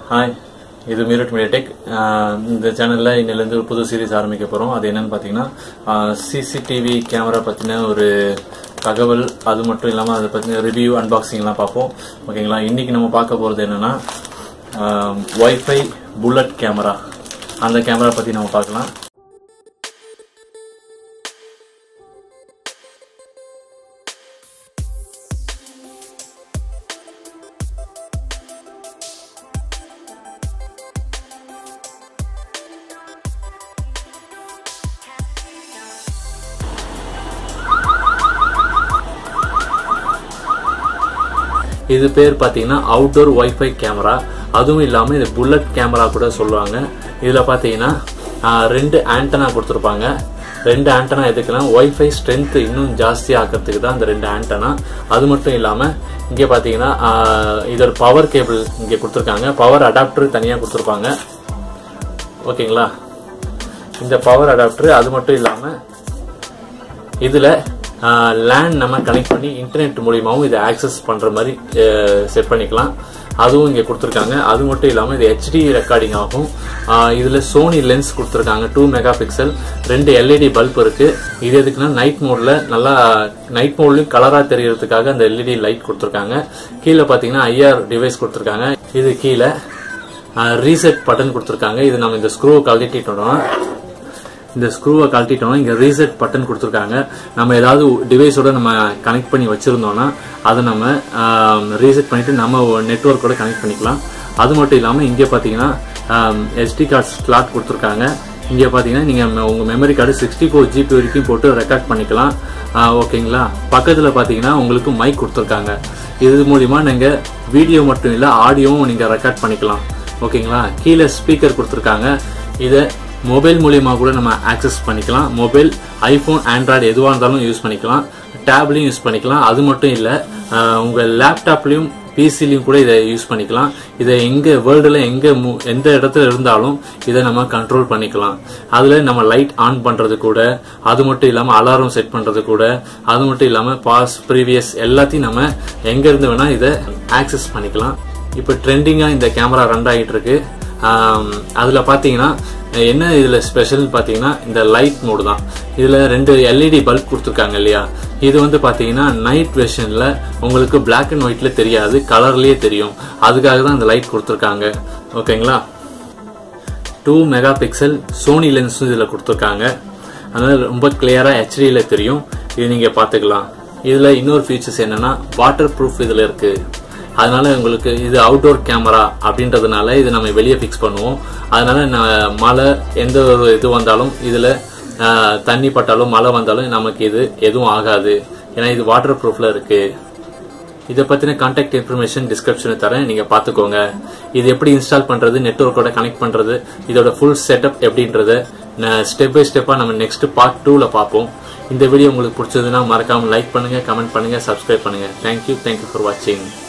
hi இது Meerut MediaTek இந்த சேனலில் இன்னிலேருந்து ஒரு புது சீரிஸ் ஆரம்பிக்க போகிறோம் அது என்னன்னு பார்த்தீங்கன்னா சிசிடிவி கேமரா பற்றின ஒரு தகவல் அது மட்டும் இல்லாமல் அதை பற்றின ரிவ்யூ அன்பாக்சிங்லாம் பார்ப்போம் ஓகேங்களா இன்றைக்கி நம்ம பார்க்க போகிறது என்னென்னா ஒய்ஃபை புல்லட் கேமரா அந்த கேமரா பற்றி நம்ம பார்க்கலாம் இது பேர் பார்த்தீங்கன்னா அவுட்டோர் ஒய்ஃபை கேமரா அதுவும் இல்லாமல் இது புல்லட் கேமரா கூட சொல்லுவாங்க இதில் பார்த்தீங்கன்னா ஆஹ், ரெண்டு ஆண்டனா கொடுத்துருப்பாங்க ரெண்டு ஆண்டனா எதுக்குன்னா ஒய்ஃபை ஸ்ட்ரென்த் இன்னும் ஜாஸ்தி ஆக்கிறதுக்கு தான் இந்த ரெண்டு ஆண்டனா அது மட்டும் இல்லாமல் இங்கே பார்த்தீங்கன்னா ஆஹ், இதோட பவர் கேபிள் இங்கே கொடுத்துருக்காங்க பவர் அடாப்டர் தனியாக கொடுத்துருப்பாங்க ஓகேங்களா இந்த பவர் அடாப்டர் அது மட்டும் இல்லாமல் இதில் லேண்ட் நம்ம கனெக்ட் பண்ணி இன்டர்நெட் மூலியமாகவும் இதை ஆக்சஸ் பண்ணுற மாதிரி செட் பண்ணிக்கலாம் அதுவும் இங்கே கொடுத்துருக்காங்க அது மட்டும் இல்லாமல் இது ஹெச்டி ரெக்கார்டிங் ஆகும் இதில் சோனி லென்ஸ் கொடுத்துருக்காங்க டூ மெகா பிக்சல் ரெண்டு எல்இடி பல்ப் இருக்குது இது எதுக்குன்னா நைட் மோடில் நல்லா நைட் மோட்லையும் கலராக தெரியறதுக்காக அந்த எல்இடி லைட் கொடுத்துருக்காங்க கீழே பார்த்தீங்கன்னா ஐஆர் டிவைஸ் கொடுத்துருக்காங்க இது கீழே ரீசெட் பட்டன் கொடுத்துருக்காங்க இது நம்ம இந்த ஸ்க்ரூவை கழட்டிட்டோம்னா இந்த ஸ்க்ரூவை கழட்டிட்டோம்னா இங்க ரீசெட் பட்டன் கொடுத்துருக்காங்க நம்ம ஏதாவது டிவைஸோட நம்ம கனெக்ட் பண்ணி வச்சிருந்தோம்னா அதை நம்ம ரீசெட் பண்ணிட்டு நம்ம நெட்ஒர்க்கோட கனெக்ட் பண்ணிக்கலாம் அது மட்டும் இல்லாமல் இங்கே பார்த்தீங்கன்னா எஸ்டி கார்டு ஸ்லாட் கொடுத்துருக்காங்க இங்கே பார்த்தீங்கன்னா நீங்கள் உங்கள் memory card sixty four GB வரைக்கும் போட்டு ரெக்கார்ட் பண்ணிக்கலாம் ஆஹ் ஓகேங்களா பக்கத்தில் பார்த்தீங்கன்னா உங்களுக்கு மைக் கொடுத்துருக்காங்க இது மூலிமா நீங்கள் வீடியோ மட்டும் இல்லை ஆடியோவும் நீங்கள் ரெக்கார்ட் பண்ணிக்கலாம் ஓகேங்களா கீழே ஸ்பீக்கர் கொடுத்துருக்காங்க இதை மொபைல் மூலியமா கூட நம்ம ஆக்சஸ் பண்ணிக்கலாம் மொபைல் ஐஃபோன் ஆண்ட்ராய்டு எதுவாக இருந்தாலும் யூஸ் பண்ணிக்கலாம் டேப்லையும் யூஸ் பண்ணிக்கலாம் அது மட்டும் இல்லை உங்கள் லேப்டாப்லையும் பிசிலையும் கூட இதை யூஸ் பண்ணிக்கலாம் இதை எங்கே வேர்ல்டில் எங்கே எந்த இடத்துல இருந்தாலும் இதை நம்ம கண்ட்ரோல் பண்ணிக்கலாம் அதில் நம்ம லைட் ஆன் பண்ணுறது கூட அது மட்டும் இல்லாமல் அலாரம் செட் பண்ணுறது கூட அது மட்டும் இல்லாமல் பாஸ் ப்ரீவியஸ் எல்லாத்தையும் நம்ம எங்கேருந்து வேணால் இதை ஆக்சஸ் பண்ணிக்கலாம் இப்போ ட்ரெண்டிங்காக இந்த கேமரா ரன் ஆகிட்டு இருக்கு அதில் பார்த்தீங்கன்னா என்ன இதில் ஸ்பெஷல் பார்த்தீங்கன்னா இந்த லைட் மோடு தான் இதில் ரெண்டு எல்இடி பல்ப் கொடுத்துருக்காங்க இல்லையா இது வந்து பார்த்தீங்கன்னா நைட் வெர்ஷனில் உங்களுக்கு பிளாக் அண்ட் ஒயிட்ல தெரியாது கலர்லேயே தெரியும் அதுக்காக தான் இந்த லைட் கொடுத்துருக்காங்க ஓகேங்களா டூ மெகா பிக்சல் சோனி லென்ஸும் இதில் கொடுத்துருக்காங்க அதனால ரொம்ப கிளியராக ஹெச்டியில் தெரியும் இது நீங்கள் பார்த்துக்கலாம் இதில் இன்னொரு ஃபீச்சர்ஸ் என்னன்னா வாட்டர் ப்ரூஃப் இதில் இருக்குது அதனால உங்களுக்கு இது அவுட்டோர் கேமரா அப்படின்றதுனால இது நம்ம வெளியே ஃபிக்ஸ் பண்ணுவோம் அதனால நான் மழை எந்த ஒரு இது வந்தாலும் இதில் தண்ணி பட்டாலும் மழை வந்தாலும் நமக்கு இது எதுவும் ஆகாது ஏன்னா இது வாட்டர் ப்ரூஃப்ல இருக்கு இதை பற்றின கான்டாக்ட் இன்ஃபர்மேஷன் டிஸ்கிரிப்ஷனில் தரேன் நீங்கள் பார்த்துக்கோங்க இது எப்படி இன்ஸ்டால் பண்ணுறது நெட்ஒர்க்கோட கனெக்ட் பண்ணுறது இதோட ஃபுல் செட்டப் எப்படின்றத ஸ்டெப் பை ஸ்டெப்பாக நம்ம நெக்ஸ்ட் பார்ட் டூவில் பார்ப்போம் இந்த வீடியோ உங்களுக்கு பிடிச்சதுன்னா மறக்காமல் லைக் பண்ணுங்கள் கமெண்ட் பண்ணுங்கள் சப்ஸ்கிரைப் பண்ணுங்கள் தேங்க்யூ தேங்க்யூ ஃபார் வாட்சிங்